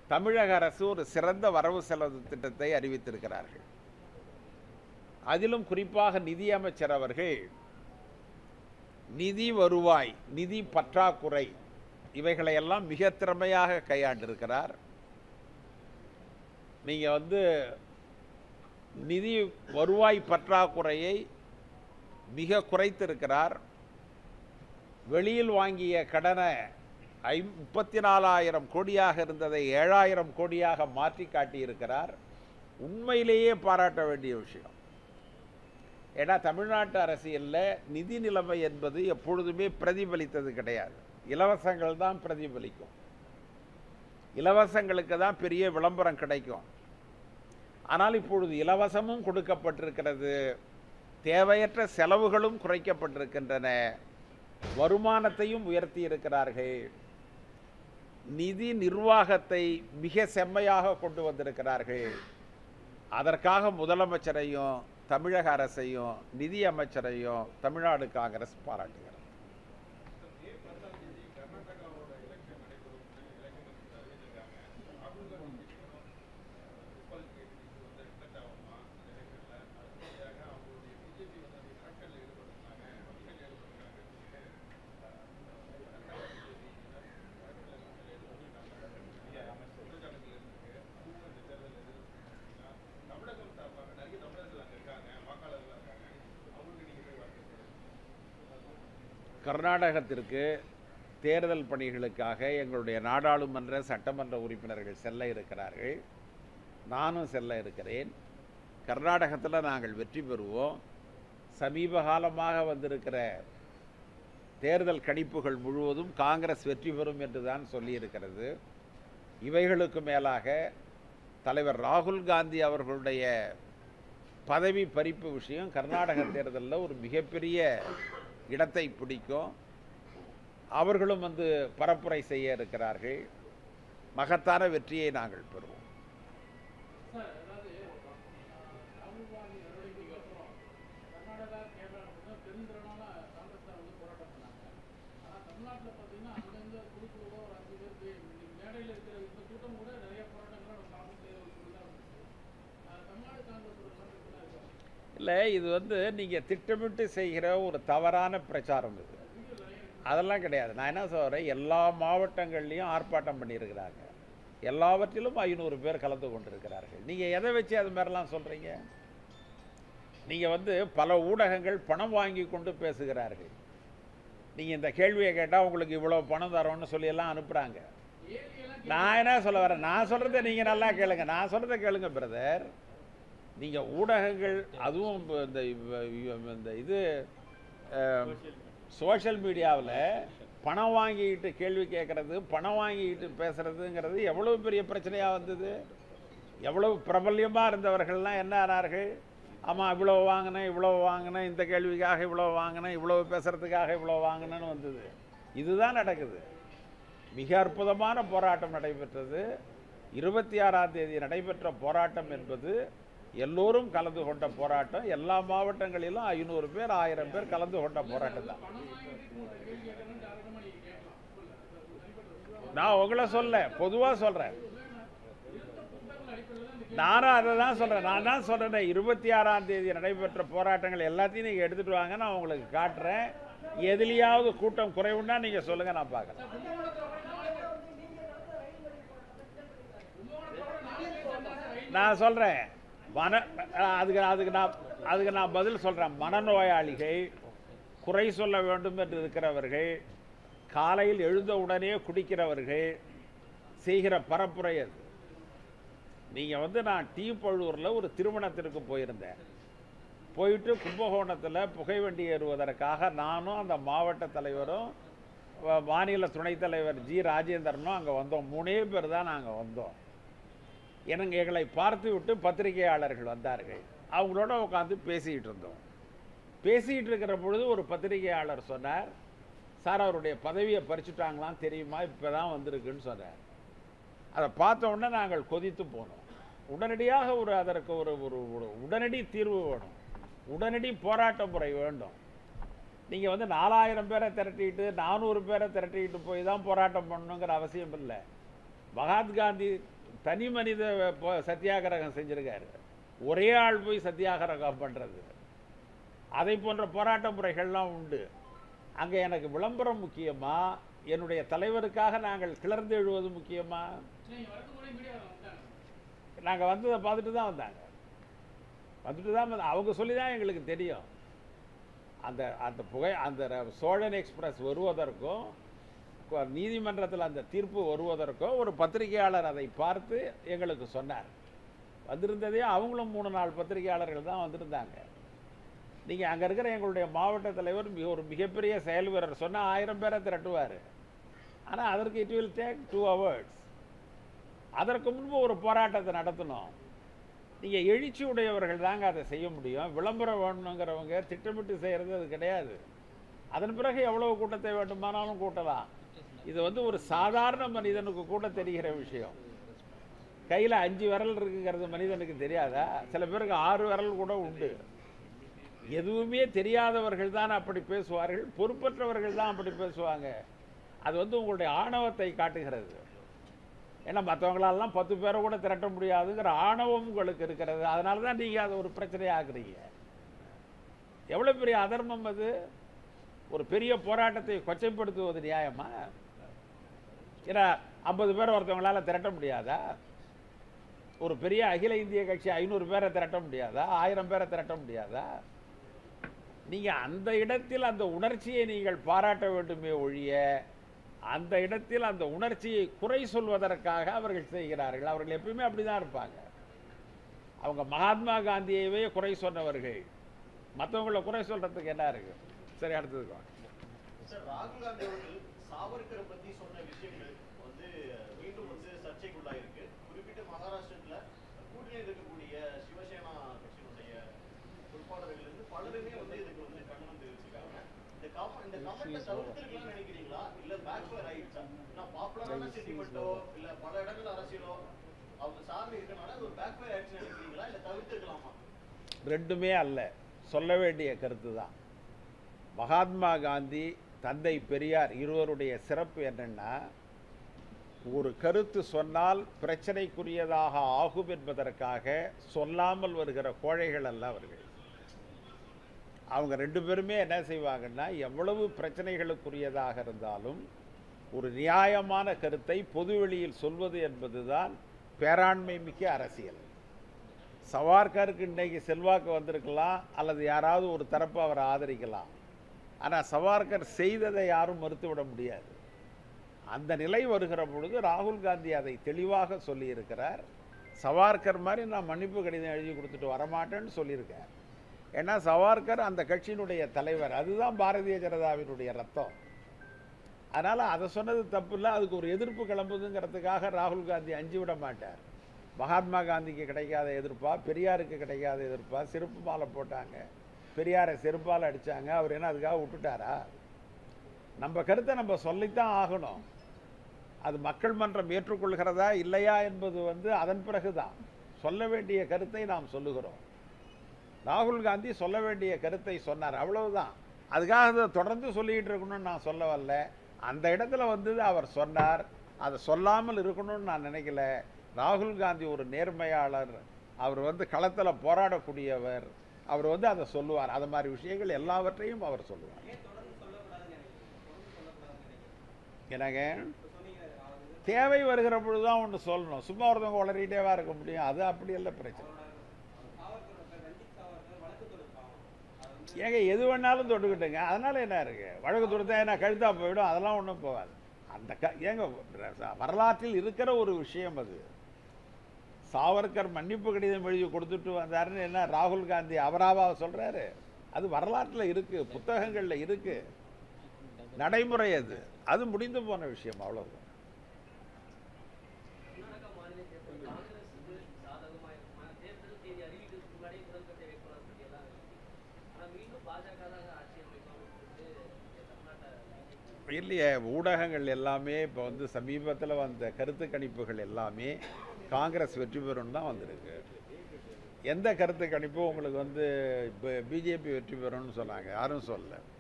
தமிழக அரசு ஒரு சிறந்த வரவு செலவு திட்டத்தை அறிவித்திருக்கிறார்கள் அதிலும் குறிப்பாக நிதியமைச்சர் அவர்கள் நிதி வருவாய் நிதி பற்றாக்குறை இவைகளையெல்லாம் மிக திறமையாக கையாண்டிருக்கிறார் நீங்கள் வந்து நிதி வருவாய் பற்றாக்குறையை மிக குறைத்திருக்கிறார் வெளியில் வாங்கிய கடனை ஐ முப்பத்தி நாலாயிரம் கோடியாக இருந்ததை ஏழாயிரம் கோடியாக மாற்றி காட்டியிருக்கிறார் உண்மையிலேயே பாராட்ட வேண்டிய விஷயம் ஏன்னா தமிழ்நாட்டு அரசியலில் நிதி நிலைமை என்பது எப்பொழுதுமே பிரதிபலித்தது கிடையாது இலவசங்கள் தான் பிரதிபலிக்கும் இலவசங்களுக்கு தான் பெரிய விளம்பரம் கிடைக்கும் ஆனால் இப்பொழுது இலவசமும் கொடுக்கப்பட்டிருக்கிறது தேவையற்ற செலவுகளும் குறைக்கப்பட்டிருக்கின்றன வருமானத்தையும் உயர்த்தி இருக்கிறார்கள் நிதி நிர்வாகத்தை மிக செம்மையாக கொண்டு வந்திருக்கிறார்கள் அதற்காக முதலமைச்சரையும் தமிழக அரசையும் நிதி அமைச்சரையும் தமிழ்நாடு காங்கிரஸ் பாராட்டுகிறது கர்நாடகத்திற்கு தேர்தல் பணிகளுக்காக எங்களுடைய நாடாளுமன்ற சட்டமன்ற உறுப்பினர்கள் செல்ல இருக்கிறார்கள் நானும் செல்ல இருக்கிறேன் கர்நாடகத்தில் நாங்கள் வெற்றி பெறுவோம் சமீப காலமாக வந்திருக்கிற தேர்தல் கணிப்புகள் முழுவதும் காங்கிரஸ் வெற்றி பெறும் என்று தான் சொல்லியிருக்கிறது இவைகளுக்கு மேலாக தலைவர் ராகுல் காந்தி அவர்களுடைய பதவி பறிப்பு விஷயம் கர்நாடக தேர்தலில் ஒரு மிகப்பெரிய இடத்தை பிடிக்கும் அவர்களும் வந்து பரப்புரை செய்ய இருக்கிறார்கள் மகத்தான வெற்றியை நாங்கள் பெறுவோம் சார் அதாவது ராகுல் காந்தி நடவடிக்கைக்கு அப்புறம் கர்நாடகா கேரளா மட்டும் பெருந்திரளான காங்கிரஸ் வந்து போராட்டம் பண்ணாங்க ஆனால் தமிழ்நாட்டில் பார்த்தீங்கன்னா அங்கங்கே குழு குழுவாக ஒரு அஞ்சு பேர் போய் இன்னைக்கு மேடையில் இருக்கிற இந்த கூட்டம் கூட நிறைய போராட்டங்கள் நம்ம காங்கிரஸ் தான் இருந்துச்சு அஹ் தமிழ்நாடு காங்கிரஸோட கருத்துலாம் இருக்காங்க இல்லை இது வந்து நீங்கள் திட்டமிட்டு செய்கிற ஒரு தவறான பிரச்சாரம் இது அதெல்லாம் கிடையாது நான் என்ன சொல்கிறேன் எல்லா மாவட்டங்கள்லேயும் ஆர்ப்பாட்டம் பண்ணியிருக்கிறாங்க எல்லாவற்றிலும் ஐநூறு பேர் கலந்து கொண்டிருக்கிறார்கள் நீங்கள் எதை வச்சு அது மாதிரிலாம் சொல்கிறீங்க நீங்கள் வந்து பல ஊடகங்கள் பணம் வாங்கி கொண்டு பேசுகிறார்கள் நீங்கள் இந்த கேள்வியை கேட்டால் உங்களுக்கு இவ்வளோ பணம் தரோன்னு சொல்லி எல்லாம் அனுப்புகிறாங்க ஏரியெல்லாம் நான் என்ன சொல்ல வரேன் நான் சொல்கிறத நீங்கள் நல்லா கேளுங்க நான் சொல்கிறத கேளுங்க பிரதர் நீங்கள் ஊடகங்கள் அதுவும் இப்ப இந்த இவ- இவ- இந்த இது சோஷியல் மீடியாவில் பணம் வாங்கிக்கிட்டு கேள்வி கேட்குறது பணம் வாங்கிக்கிட்டு பேசுகிறதுங்கிறது எவ்வளவு பெரிய பிரச்சனையாக வந்தது எவ்வளவு பிரபல்யமாக இருந்தவர்கள்லாம் என்ன ஆனார்கள் ஆமாம் இவ்வளோ வாங்கினேன் இவ்வளோ வாங்கினேன் இந்த கேள்விக்காக இவ்வளோ வாங்கினேன் இவ்வளோ பேசுகிறதுக்காக இவ்வளோ வாங்கினேன்னு வந்தது இதுதான் நடக்குது மிக அற்புதமான போராட்டம் நடைபெற்றது இருபத்தி ஆறாம் தேதி நடைபெற்ற போராட்டம் என்பது எல்லோரும் கலந்து கொண்ட போராட்டம் எல்லா மாவட்டங்களிலும் ஐநூறு பேர் ஆயிரம் பேர் கலந்து கொண்ட போராட்டம் தான் பணம் வாங்கிட்டு உங்களை கேள்வி கேட்கணும்னு தாராளமாக நீங்கள் கேட்கலாம் தனிப்பட்ட நான் உங்களை சொல்ல பொதுவாக சொல்கிறேன் நானும் அதை தான் சொல்கிறேன் நான் தான் சொல்கிறேன் இருபத்தி ஆறாம் தேதி நடைபெற்ற போராட்டங்கள் எல்லாத்தையும் நீங்கள் எடுத்துகிட்டு வாங்க நான் உங்களுக்கு காட்டுறேன் எதுலேயாவது கூட்டம் குறைவுன்னா நீங்கள் சொல்லுங்கள் நான் பார்க்குறேன் நான் சொல்கிறேன் மன அதுக்கு அதுக்கு நான் அதுக்கு நான் பதில் சொல்கிறேன் மனநோயாளிகள் குறை சொல்ல வேண்டும் என்று இருக்கிறவர்கள் காலையில் எழுந்த உடனே குடிக்கிறவர்கள் செய்கிற பரப்புரை அது நீங்கள் வந்து நான் டீ பழுவூரில் ஒரு திருமணத்திற்கு போயிருந்தேன் போயிட்டு கும்பகோணத்தில் புகைவண்டி ஏறுவதற்காக நானும் அந்த மாவட்ட தலைவரும் வ- மாநில துணைத் தலைவர் ஜி ராஜேந்திரனும் அங்கே வந்தோம் மூணே பேர் தான் நாங்கள் வந்தோம் எனக்கு எங்களை பார்த்து விட்டு பத்திரிகையாளர்கள் வந்தார்கள் அவங்களோட உட்காந்து பேசிக்கிட்டு இருந்தோம் பேசிக்கிட்டு இருக்கிற பொழுது ஒரு பத்திரிகையாளர் சொன்னார் சார் அவருடைய பதவியை பறிச்சுட்டாங்களாம் தெரியுமா இப்போ தான் வந்திருக்குன்னு சொன்னார் அதை பார்த்த உடனே நாங்கள் கொதித்து போனோம் உடனடியாக ஒரு அதற்கு ஒரு ஒரு ஒரு உடனடி தீர்வு வேணும் உடனடி போராட்ட முறை வேண்டும் நீங்கள் வந்து நாலாயிரம் பேரை திரட்டிட்டு நானூறு பேரை திரட்டிக்கிட்டு போய் தான் போராட்டம் பண்ணணுங்கிற அவசியம் இல்லை மகாத்மா காந்தி தனி மனித போ- சத்தியாகிரகம் செஞ்சிருக்காரு ஒரே ஆள் போய் சத்தியாகிரகம் பண்ணுறது அதை போன்ற போராட்ட முறைகள்லாம் உண்டு அங்கே எனக்கு விளம்பரம் முக்கியமா என்னுடைய தலைவருக்காக நாங்கள் கிளர்ந்து எழுவது முக்கியமா நீங்க வரது கூட மீடியாவில் வந்துட்டாங்க நாங்கள் வந்ததை பார்த்துட்டு தான் வந்தாங்க வந்துட்டு தான் வந்த- அவங்க சொல்லி தான் எங்களுக்கு தெரியும் அந்த அந்த புகை அந்த ர- சோழன் எக்ஸ்பிரஸ் வருவதற்கும் கொ- நீதிமன்றத்தில் அந்த தீர்ப்பு வருவதற்கும் ஒரு பத்திரிகையாளர் அதை பார்த்து எங்களுக்கு சொன்னார் வந்திருந்ததே அவங்களும் மூணு நாலு பத்திரிகையாளர்கள் தான் வந்திருந்தாங்க நீங்கள் அங்கே இருக்கிற எங்களுடைய மாவட்ட தலைவர் மிக ஒரு மிகப்பெரிய செயல் வீரர் சொன்னால் ஆயிரம் பேரை திரட்டுவார் ஆனால் அதற்கு it will take two hours அதற்கு முன்பு ஒரு போராட்டத்தை நடத்தணும் நீங்கள் எழுச்சி உடையவர்கள் தாங்க அதை செய்ய முடியும் விளம்பரம் வேணுங்கிறவங்க திட்டமிட்டு செய்கிறது அது கிடையாது அதன் பிறகு எவ்வளவு கூட்டத்தை வேண்டுமானாலும் கூட்டலாம் இது வந்து ஒரு சாதாரண மனிதனுக்கு கூட தெரிகிற விஷயம் கையில் அஞ்சு விரல் இருக்குங்கிறது மனிதனுக்கு தெரியாதா சில பேருக்கு ஆறு விரல் கூட உண்டு எதுவுமே தெரியாதவர்கள் தான் அப்படி பேசுவார்கள் பொறுப்பற்றவர்கள் தான் அப்படி பேசுவாங்க அது வந்து உங்களுடைய ஆணவத்தை காட்டுகிறது ஏன்னா மற்றவங்களாலாம் பத்து பேரை கூட திரட்ட முடியாதுங்கிற ஆணவம் உங்களுக்கு இருக்கிறது அதனால தான் நீங்கள் அதை ஒரு பிரச்சனையாக்குறீங்க எவ்வளோ பெரிய அதர்மம் அது ஒரு பெரிய போராட்டத்தை கொச்சைப்படுத்துவது நியாயமா ஏன்னா ஐம்பது பேர் ஒருத்தவங்களால திரட்ட முடியாதா ஒரு பெரிய அகில இந்திய கட்சி ஐநூறு பேரை திரட்ட முடியாதா ஆயிரம் பேரை திரட்ட முடியாதா நீங்கள் அந்த இடத்தில் அந்த உணர்ச்சியை நீங்கள் பாராட்ட வேண்டுமே ஒழிய அந்த இடத்தில் அந்த உணர்ச்சியை குறை சொல்வதற்காக அவர்கள் செய்கிறார்கள் அவர்கள் எப்பயுமே அப்படிதான் இருப்பாங்க அவங்க மகாத்மா காந்தியவே குறை சொன்னவர்கள் மற்றவங்கள குறை சொல்றதுக்கு என்ன இருக்கு சரி அடுத்ததுக்கு வாங்க. சார் ராகுல் காந்தி அவர்கள் சாவர்கரை பத்தி சொன்ன விஷயங்கள் வந்து மீண்டும் வந்து சர்ச்சைக்குள்ளாயிருக்கு குறிப்பிட்ட மகாராஷ்டிரத்துல கூட்டணியில் இருக்கக்கூடிய சிவசேனா கட்சியினுடைய பொறுப்பாளர்கள் இருந்து பலருமே வந்து இதுக்கு வந்து கண்டனம் தெரிவிச்சிருக்காங்க இந்த காம இந்த கமெண்ட்டை தவிர்த்திருக்கலாம்னு நினைக்கிறீங்களா இல்ல பேக் ஃபயர் ஆயிடுச்சா நான் பாப்புலரான சென்டிமெண்ட்டோ இல்ல பல இடங்கள் அரசியலோ அவங்க சார்ந்து இருக்கனால அது ஒரு பேக் ஃபயர் ஆயிடுச்சுன்னு நினைக்கிறீங்களா இல்ல தவிர்த்திருக்கலாமா ரெண்டுமே அல்ல சொல்ல வேண்டிய கருத்து தான் மகாத்மா காந்தி தந்தை பெரியார் இருவருடைய சிறப்பு என்னன்னா ஒரு கருத்து சொன்னால் பிரச்சனைக்குரியதாக ஆகும் என்பதற்காக சொல்லாமல் வருகிற கோழைகள் அல்ல அவர்கள் அவங்க ரெண்டு பேருமே என்ன செய்வாங்கன்னா எவ்வளவு பிரச்சனைகளுக்குரியதாக இருந்தாலும் ஒரு நியாயமான கருத்தை பொதுவெளியில் சொல்வது என்பதுதான் பேராண்மை மிக்க அரசியல் சவார்கருக்கு இன்னைக்கு செல்வாக்கு வந்திருக்கலாம் அல்லது யாராவது ஒரு தரப்பு அவரை ஆதரிக்கலாம் ஆனால் சவார்கர் செய்ததை யாரும் மறுத்துவிட முடியாது அந்த நிலை வருகிற பொழுது ராகுல் காந்தி அதை தெளிவாக சொல்லியிருக்கிறார் சவார்கர் மாதிரி நான் மன்னிப்பு கடிதம் எழுதி கொடுத்துட்டு வரமாட்டேன்னு சொல்லியிருக்கார் ஏன்னா சவார்கர் அந்த கட்சியினுடைய தலைவர் அதுதான் பாரதிய ஜனதாவினுடைய ரத்தம் அதனால் அதை சொன்னது தப்பு இல்லை அதுக்கு ஒரு எதிர்ப்பு கிளம்புதுங்கிறதுக்காக ராகுல் காந்தி அஞ்சு விட மாட்டார் மகாத்மா காந்திக்கு கிடைக்காத எதிர்ப்பா பெரியாருக்கு கிடைக்காத எதிர்ப்பா செருப்பு மாலை போட்டாங்க பெரியாரை செருப்பால் அடித்தாங்க அவர் என்ன அதுக்காக விட்டுட்டாரா நம்ம கருத்தை நம்ம சொல்லித்தான் ஆகணும் அது மக்கள் மன்றம் ஏற்றுக்கொள்கிறதா இல்லையா என்பது வந்து அதன் பிறகுதான் சொல்ல வேண்டிய கருத்தை நாம் சொல்லுகிறோம் ராகுல் காந்தி சொல்ல வேண்டிய கருத்தை சொன்னார் அவ்வளவுதான் அதுக்காக அதை தொடர்ந்து சொல்லிக்கிட்டு இருக்கணும்னு நான் சொல்ல வரல அந்த இடத்துல வந்து அவர் சொன்னார் அதை சொல்லாமல் இருக்கணும்னு நான் நினைக்கல ராகுல் காந்தி ஒரு நேர்மையாளர் அவர் வந்து களத்தில் போராடக்கூடியவர் அவர் வந்து அதை சொல்லுவார் அது மாதிரி விஷயங்கள் எல்லாவற்றையும் அவர் சொல்லுவார் என்னங்க தேவை வருகிற பொழுது தான் ஒன்று சொல்லணும் சும்மா ஒருத்தவங்க உளறிட்டேவா இருக்க முடியும் அது அப்படி இல்லை பிரச்சனை ஏங்க எது வேணாலும் தொட்டுக்கிட்டுங்க அதனால என்ன இருக்கு வழக்கு தொடுத்தா என்ன கழுத்தா போயிடும் அதெல்லாம் ஒன்றும் போகாது அந்த க ஏங்க வரலாற்றில் இருக்கிற ஒரு விஷயம் அது சாவர்கர் மன்னிப்பு கடிதம் எழுதி கொடுத்துட்டு வந்தாருன்னு என்ன ராகுல் காந்தி அவராவா சொல்றாரு அது வரலாற்றில் இருக்கு புத்தகங்கள்ல இருக்கு நடைமுறை அது அது முடிந்து போன விஷயம் அவ்வளவுதான் கர்நாடகா மாநில தேர்தல் காங்கிரஸுக்கு சாதகமா இருக்குமா தேர்தல் தேதி அறிவிக்கிறதுக்கு முன்னாடி முதல்கட்ட வேட்பாளர் பட்டியலாம் இருக்கு ஆனா மீண்டும் பாஜக தான் ஆட்சி அமைப்பாங்கன்னு சொல்லிட்டு கர்நாடகா இல்லையே ஊடகங்கள் எல்லாமே இப்போ வந்து சமீபத்தில் வந்த கருத்து கணிப்புகள் எல்லாமே காங்கிரஸ் வெற்றி பெறும்னு தான் வந்திருக்கு எந்த கருத்து கணிப்பும் உங்களுக்கு வந்து இப்போ பிஜேபி வெற்றி பெறும்னு சொன்னாங்க யாரும் சொல்லல